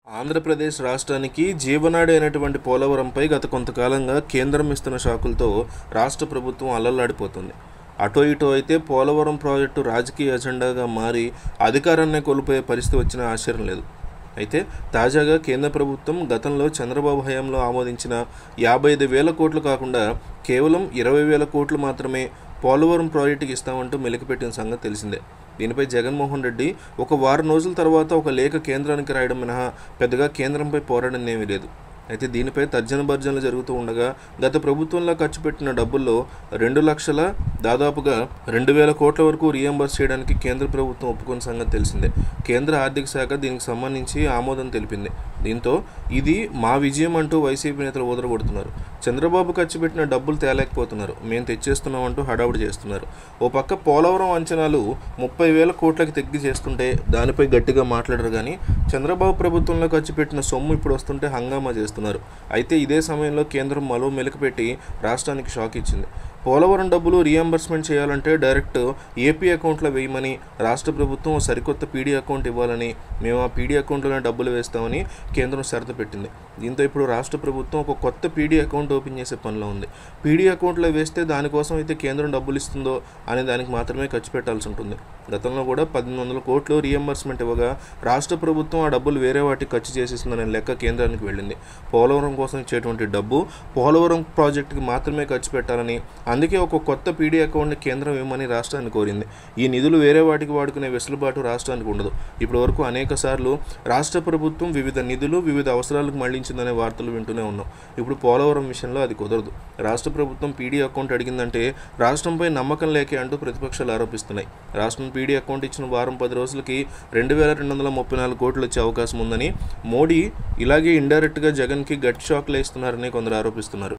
ఆంధ్రప్రదేశ్ రాష్ట్రానికి జీవనాడి అయినటువంటి పోలవరంపై గత కొంతకాలంగా కేంద్రం ఇస్తున్న షాకులతో రాష్ట్ర ప్రభుత్వం అల్లల్లాడిపోతుంది అటో ఇటో అయితే పోలవరం ప్రాజెక్టు రాజకీయ ఎజెండాగా మారి అధికారాన్ని కోల్పోయే పరిస్థితి వచ్చిన ఆశ్చర్యం లేదు అయితే తాజాగా కేంద్ర ప్రభుత్వం గతంలో చంద్రబాబు హయాంలో ఆమోదించిన యాభై ఐదు వేల కోట్లు కాకుండా కేవలం ఇరవై వేల కోట్లు మాత్రమే పోలవరం ప్రాజెక్టుకి ఇస్తామంటూ మెలికిపెట్టిన సంగతి తెలిసిందే దీనిపై జగన్మోహన్ రెడ్డి ఒక వారం రోజుల తర్వాత ఒక లేఖ కేంద్రానికి రాయడం మినహా పెద్దగా కేంద్రంపై పోరాడడం ఏమీ లేదు అయితే దీనిపై తర్జన భర్జనలు జరుగుతూ ఉండగా గత ప్రభుత్వంలో ఖర్చు పెట్టిన డబ్బుల్లో రెండు లక్షల దాదాపుగా రెండు వేల కోట్ల వరకు రీఎంబర్స్ చేయడానికి కేంద్ర ప్రభుత్వం ఒప్పుకున్న సంగతి తెలిసిందే కేంద్ర ఆర్థిక శాఖ దీనికి సంబంధించి ఆమోదం తెలిపింది దీంతో ఇది మా విజయం అంటూ వైసీపీ నేతలు ఊదరగొడుతున్నారు చంద్రబాబు ఖర్చు పెట్టిన డబ్బులు తేలేకపోతున్నారు మేము తెచ్చేస్తున్నామంటూ హడావుడి చేస్తున్నారు ఓ పక్క పోలవరం అంచనాలు ముప్పై వేల కోట్లకి తగ్గి చేస్తుంటే దానిపై గట్టిగా మాట్లాడరు కానీ చంద్రబాబు ప్రభుత్వంలో ఖర్చు పెట్టిన సొమ్ము ఇప్పుడు వస్తుంటే హంగామా చేస్తున్నారు అయితే ఇదే సమయంలో కేంద్రం మరో మెలికపెట్టి రాష్ట్రానికి షాక్ ఇచ్చింది పోలవరం డబ్బులు రీఎంబర్స్మెంట్ చేయాలంటే డైరెక్ట్ ఏపీ అకౌంట్లో వేయమని రాష్ట్ర ప్రభుత్వం ఓ సరికొత్త పీడీ అకౌంట్ ఇవ్వాలని మేము ఆ పీడీ అకౌంట్లోనే డబ్బులు వేస్తామని కేంద్రం షరతు పెట్టింది దీంతో ఇప్పుడు రాష్ట్ర ప్రభుత్వం ఒక కొత్త పీడీ అకౌంట్ ఓపెన్ చేసే పనిలో ఉంది పీడీ అకౌంట్లో వేస్తే దానికోసం అయితే కేంద్రం డబ్బులు ఇస్తుందో అనే దానికి మాత్రమే ఖర్చు పెట్టాల్సి ఉంటుంది గతంలో కూడా పద్దెనిమిది వందల కోట్లు రీఎంబర్స్మెంట్ ఇవ్వగా రాష్ట్ర ప్రభుత్వం ఆ డబ్బులు వేరే వాటికి ఖర్చు చేసేసిందనే లెక్క కేంద్రానికి వెళ్ళింది పోలవరం కోసం ఇచ్చేటువంటి డబ్బు పోలవరం ప్రాజెక్టుకి మాత్రమే ఖర్చు పెట్టాలని అందుకే ఒక కొత్త పీడీ అకౌంట్ని కేంద్రం ఇవ్వమని రాష్ట్రాన్ని కోరింది ఈ నిధులు వేరే వాటికి వాడుకునే వెసులుబాటు రాష్ట్రానికి ఉండదు ఇప్పటి వరకు అనేక సార్లు రాష్ట్ర ప్రభుత్వం వివిధ నిధులు వివిధ అవసరాలకు మళ్లించిందనే వార్తలు వింటూనే ఉన్నాం ఇప్పుడు పోలవరం విషయంలో అది కుదరదు రాష్ట్ర ప్రభుత్వం పీడీ అకౌంట్ అడిగిందంటే రాష్ట్రంపై నమ్మకం లేకే అంటూ ప్రతిపక్షాలు ఆరోపిస్తున్నాయి రాష్ట్రం పీడీ అకౌంట్ ఇచ్చిన వారం పది రోజులకి రెండు వేల రెండు వందల ముప్పై నాలుగు కోట్లు వచ్చే అవకాశం ఉందని మోడీ ఇలాగే ఇండైరెక్ట్గా జగన్కి గట్ షాక్లు ఇస్తున్నారని కొందరు ఆరోపిస్తున్నారు